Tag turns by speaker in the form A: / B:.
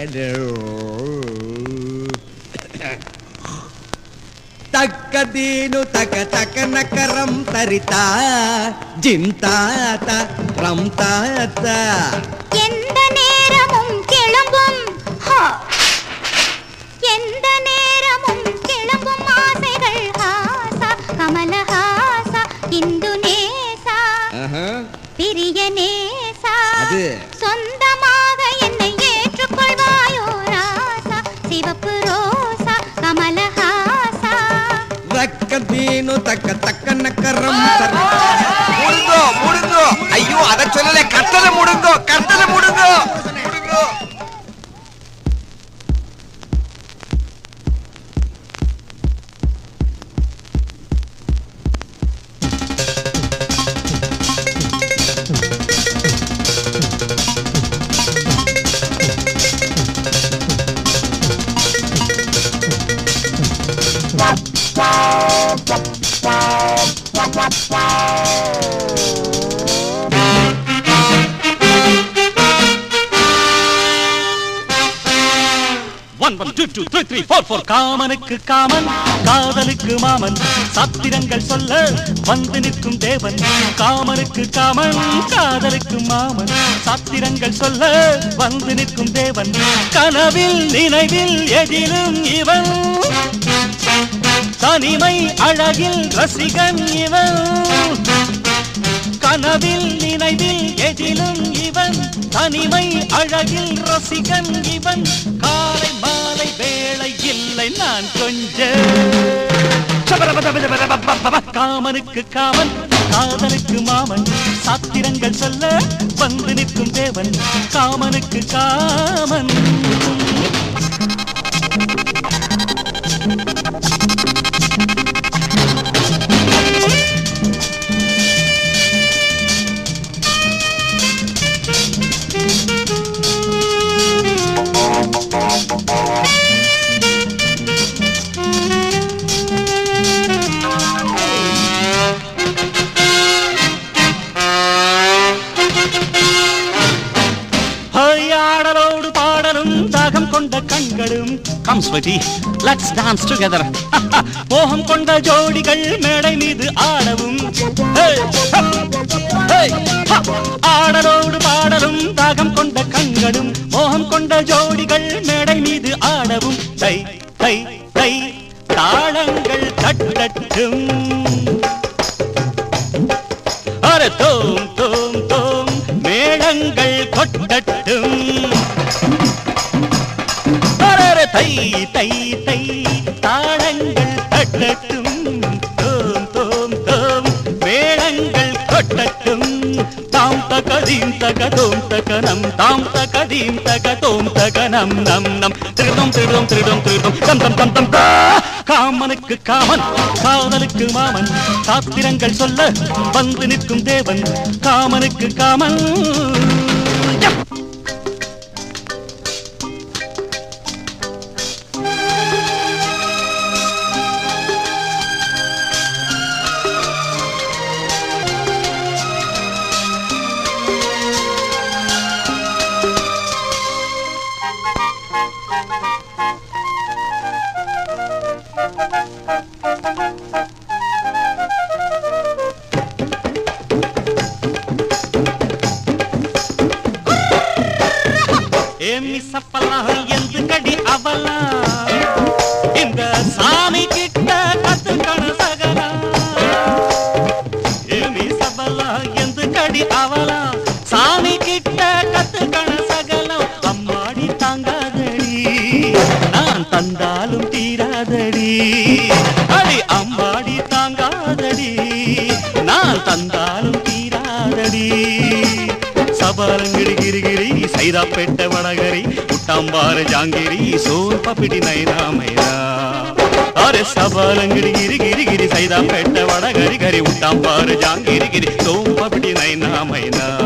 A: తక్కదీను తక తక నకరం తరిత జింతాత రంతాత
B: எந்த நேரமும் கிளம்பும் ஹா. எந்த நேரமும் கிளம்பும் ஆசைகள் ஹாசா கமலஹாசா இந்து நேசா பிரிய நேசா
A: அது.
B: சொந்தமாக என்னை ஏற்றுக்கொள்வாயோ ராசா சிவப்பு ரோசா கமலஹாசா
A: రక్కదీను తక తక నకరం తరిత
C: முடுங்கோ முடுங்கோ ஐயோ அத சொல்லல கட்டளை முடுங்கோ கட்டளை முடுங்கோ முடுங்கோ
D: one one two two three three four four காமனுக்கு காமன் காதலுக்கு மாமன் சாத்திரங்கள் சொல்ல வந்து நிற்கும் தேவன் காமனுக்கு காமன் காதலுக்கு மாமன் சாத்திரங்கள் சொல்ல வந்து நிற்கும் தேவன் கனவில் நினைவில் எதிலும் இவன் தனிமை அழகில் ரசிகன் இவன் கனவில் நினைவில் எதிலும் இவன் தனிமை அழகில் ரசிகன் இவன் காலை மாலை வேளை இல்லை நான் கொஞ்சம் காமனுக்கு காமன் காதலுக்கு மாமன் சாத்திரங்கள் சொல்ல வந்து நிற்கும் தேவன் காமனுக்கு காமன் ஹை, ஆடலோடு பாடலும் தாகம் கொண்ட கண்களும் come Swathi let's dance together மோகம் கொண்ட ஜோடிகள் மேடை மீது ஆடவும் ஹே, ஹ, ஹே, ஹ. ஆடலோடு பாடலும் தாகம் கொண்ட கண்களும் மோகம் கொண்ட ஜோடிகள் மேடை மீது ஆடவும் தை தை தை தாளங்கள் தட்டட்டும் அரை தோம் தோம் தோம் மேளங்கள் கொட்டட்டும் அரர தை தை தை தாளங்கள் தட்டட்டும் தோம் தோம் தோம் மேளங்கள் கொட்டட்டும் தாம் தகதீம் தகதோம் தகனம் தாம் தகதீம் தகதோம் தகனம் நம் நம் திருடம் திருடம் திருடம் திருடம் தம் தம் தம் தம் தா. காமனுக்கு காமன் காதலுக்கு மாமன் சாத்திரங்கள் சொல்ல வந்து நிற்கும் தேவன் காமனுக்கு காமன் ஏமி சப்பலாம் எந்து கடி அவலாம் இந்த சாமி கிட்ட கத்துக்கணும் சகலாம் ஏமி சப்பலாம் எந்து கடி அவலாம் சாமி கிட்ட கத்துக்கணும் சகலம் அம்மாடி தாங்காதடி நான் தந்தாலும் தீராதடி அடி அம்மாடி தாங்காதடி நான் தந்தாலும் தீராதடி சபாரங்கிடி గిరిగిరి సైదాపేట వడగరి ఉట్టాంబార జాంగిరి సోన్ పపిడి నైనా మైనా అరే సబారంగిడి గిరి గిరి గిరి సైదాపేట వడగరి గరి ఉట్టాంబార జాంగిరి గిరి సోన్ పపిడి నైనా మైనా